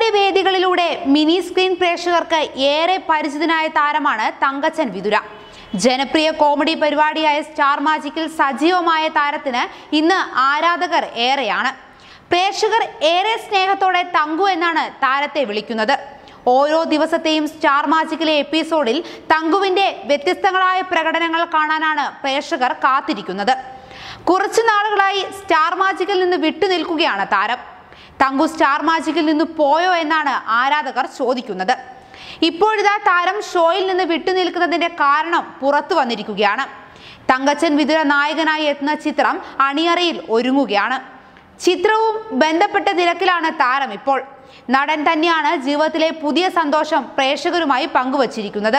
comedy വേദികളിലൂടെ mini screen പ്രേക്ഷകർക്ക് ഏറെ പരിചിതനായ താരമാണ് തങ്കച്ചൻ വിതുര ജനപ്രിയ കോമഡി പരിപാടിയായ സ്റ്റാർ മാജിക്കിൽ സജീവമായ താരത്തിന് ഇന്ന് ആരാധകർ ഏറെയാണ് പ്രേക്ഷകർ ഏറെ സ്നേഹത്തോടെ തങ്കു എന്നാണ് താരത്തെ വിളിക്കുന്നത് ഓരോ ദിവസത്തെയും സ്റ്റാർ മാജിക്കിലെ എപ്പിസോഡിൽ തങ്കുവിന്റെ വ്യത്യസ്തങ്ങളായ പ്രകടനങ്ങൾ കാണാനാണ് പ്രേക്ഷകർ കാത്തിരിക്കുന്നത് കുറച്ചു നാളുകളായി സ്റ്റാർ മാജിക്കിൽ നിന്ന് വിട്ടുനിൽക്കുകയാണ് താരം തങ്കു സ്റ്റാർ മാജിക്കിൽ നിന്ന് പോയോ എന്നാണ് ആരാധകർ ചോദിക്കുന്നത് ഇപ്പോഴിതാ താരം ഷോയിൽ നിന്ന് വിട്ടുനിൽക്കുന്നതിന്റെ കാരണം പുറത്തു വന്നിരിക്കുകയാണ് തങ്കച്ചൻ വിതുര നായകനായി എത്തുന്ന ചിത്രം അണിയറയിൽ ഒരുങ്ങുകയാണ് ചിത്രവും ബന്ധപ്പെട്ട നിരക്കിലാണ് താരം ഇപ്പോൾ നടൻ തന്നെയാണ് ജീവിതത്തിലെ പുതിയ സന്തോഷം പ്രേക്ഷകരുമായി പങ്കുവച്ചിരിക്കുന്നത്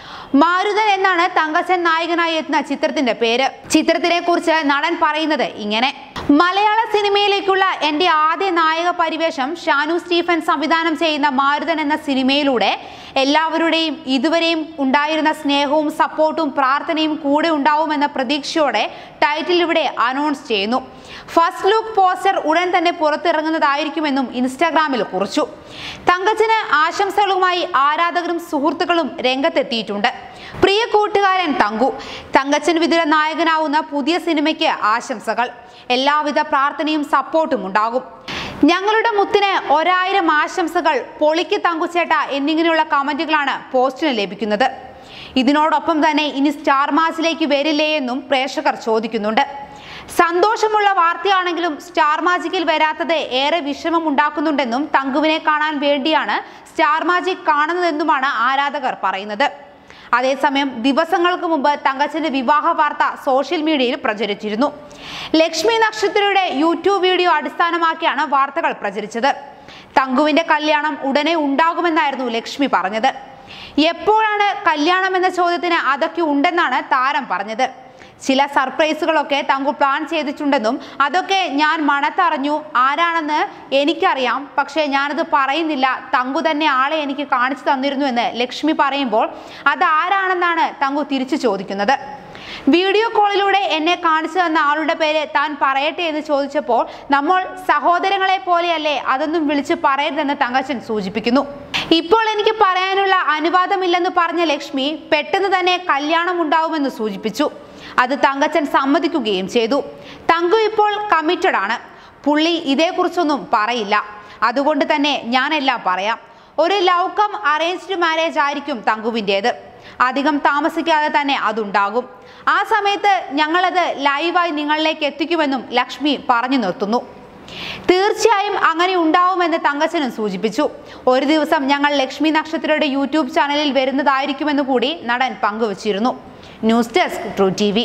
മാരുതൻ എന്നാണ് തങ്കച്ചൻ നായകനായി എത്തുന്ന ചിത്രത്തിന്റെ പേര് ചിത്രത്തിനെ കുറിച്ച് നടൻ പറയുന്നത് ഇങ്ങനെ മലയാള സിനിമയിലേക്കുള്ള എന്റെ ആദ്യ നായക പരിവേഷം ഷാനു സ്റ്റീഫൻ സംവിധാനം ചെയ്യുന്ന മാരുതൻ എന്ന സിനിമയിലൂടെ എല്ലാവരുടെയും ഇതുവരെയും ഉണ്ടായിരുന്ന സ്നേഹവും സപ്പോർട്ടും പ്രാർത്ഥനയും കൂടെ ഉണ്ടാവുമെന്ന പ്രതീക്ഷയോടെ ടൈറ്റിൽ ഇവിടെ അനൗൺസ് ചെയ്യുന്നു ഫസ്റ്റ് ലുക്ക് പോസ്റ്റർ ഉടൻ തന്നെ പുറത്തിറങ്ങുന്നതായിരിക്കുമെന്നും ഇൻസ്റ്റാഗ്രാമിൽ കുറിച്ചു തങ്കച്ചന് ആശംസകളുമായി ആരാധകരും സുഹൃത്തുക്കളും രംഗത്തെത്തിയിട്ടുണ്ട് പ്രിയ കൂട്ടുകാരൻ തങ്കു തങ്കച്ചൻ വിതുര നായകനാവുന്ന പുതിയ സിനിമയ്ക്ക് ആശംസകൾ എല്ലാവിധ പ്രാർത്ഥനയും സപ്പോർട്ടും ഉണ്ടാകും ഞങ്ങളുടെ മുത്തിന് ഒരായിരം ആശംസകൾ പൊളിക്ക് തങ്കുച്ചേട്ട എന്നിങ്ങനെയുള്ള കമന്റുകളാണ് പോസ്റ്റിന് ലഭിക്കുന്നത് ഇതിനോടൊപ്പം തന്നെ ഇനി സ്റ്റാർ മാച്ചിലേക്ക് വരില്ലേ എന്നും പ്രേക്ഷകർ ചോദിക്കുന്നുണ്ട് സന്തോഷമുള്ള വാർത്തയാണെങ്കിലും സ്റ്റാർ മാജിക്കിൽ വരാത്തത് ഏറെ വിഷമം ഉണ്ടാക്കുന്നുണ്ടെന്നും തങ്കുവിനെ കാണാൻ വേണ്ടിയാണ് സ്റ്റാർ മാജിക് കാണുന്നതെന്നുമാണ് ആരാധകർ പറയുന്നത് അതേസമയം ദിവസങ്ങൾക്ക് മുമ്പ് തങ്കച്ചന്റെ വിവാഹ വാർത്ത സോഷ്യൽ മീഡിയയിൽ പ്രചരിച്ചിരുന്നു ലക്ഷ്മി നക്ഷത്രയുടെ യൂട്യൂബ് വീഡിയോ അടിസ്ഥാനമാക്കിയാണ് വാർത്തകൾ പ്രചരിച്ചത് തങ്കുവിന്റെ കല്യാണം ഉടനെ ഉണ്ടാകുമെന്നായിരുന്നു ലക്ഷ്മി പറഞ്ഞത് എപ്പോഴാണ് കല്യാണം എന്ന ചോദ്യത്തിന് അതൊക്കെ ഉണ്ടെന്നാണ് താരം പറഞ്ഞത് ചില സർപ്രൈസുകളൊക്കെ തങ്കു പ്ലാൻ ചെയ്തിട്ടുണ്ടെന്നും അതൊക്കെ ഞാൻ മണത്തറിഞ്ഞു ആരാണെന്ന് എനിക്കറിയാം പക്ഷേ ഞാനത് പറയുന്നില്ല തങ്കു തന്നെ ആളെ എനിക്ക് കാണിച്ചു തന്നിരുന്നു എന്ന് ലക്ഷ്മി പറയുമ്പോൾ അത് ആരാണെന്നാണ് തങ്കു തിരിച്ചു ചോദിക്കുന്നത് വീഡിയോ കോളിലൂടെ എന്നെ കാണിച്ചു തന്ന ആളുടെ പേര് താൻ പറയട്ടെ എന്ന് ചോദിച്ചപ്പോൾ നമ്മൾ സഹോദരങ്ങളെ പോലെയല്ലേ അതൊന്നും വിളിച്ച് പറയരുതെന്ന് തങ്കച്ചൻ സൂചിപ്പിക്കുന്നു ഇപ്പോൾ എനിക്ക് പറയാനുള്ള അനുവാദമില്ലെന്ന് പറഞ്ഞ ലക്ഷ്മി പെട്ടെന്ന് തന്നെ കല്യാണം ഉണ്ടാവുമെന്ന് സൂചിപ്പിച്ചു അത് തങ്കച്ചൻ സമ്മതിക്കുകയും ചെയ്തു തങ്കു ഇപ്പോൾ കമ്മിറ്റഡ് ആണ് പുള്ളി ഇതേക്കുറിച്ചൊന്നും പറയില്ല അതുകൊണ്ട് തന്നെ ഞാനെല്ലാം പറയാം ഒരു ലവ് കം അറേഞ്ച്ഡ് മാരേജ് ആയിരിക്കും തങ്കുവിൻ്റേത് അധികം താമസിക്കാതെ തന്നെ അതുണ്ടാകും ആ സമയത്ത് ഞങ്ങളത് ലൈവായി നിങ്ങളിലേക്ക് എത്തിക്കുമെന്നും ലക്ഷ്മി പറഞ്ഞു നിർത്തുന്നു തീർച്ചയായും അങ്ങനെ ഉണ്ടാവുമെന്ന് തങ്കച്ചനും സൂചിപ്പിച്ചു ഒരു ദിവസം ഞങ്ങൾ ലക്ഷ്മി നക്ഷത്രയുടെ യൂട്യൂബ് ചാനലിൽ വരുന്നതായിരിക്കുമെന്ന് കൂടി നടൻ പങ്കുവച്ചിരുന്നു news desk true T V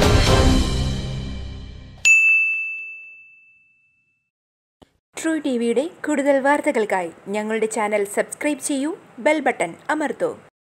true T വിയുടെ കൂടുതൽ വാർത്തകൾക്കായി ഞങ്ങളുടെ ചാനൽ സബ്സ്ക്രൈബ് ചെയ്യൂ ബെൽ ബട്ടൺ അമർത്തൂ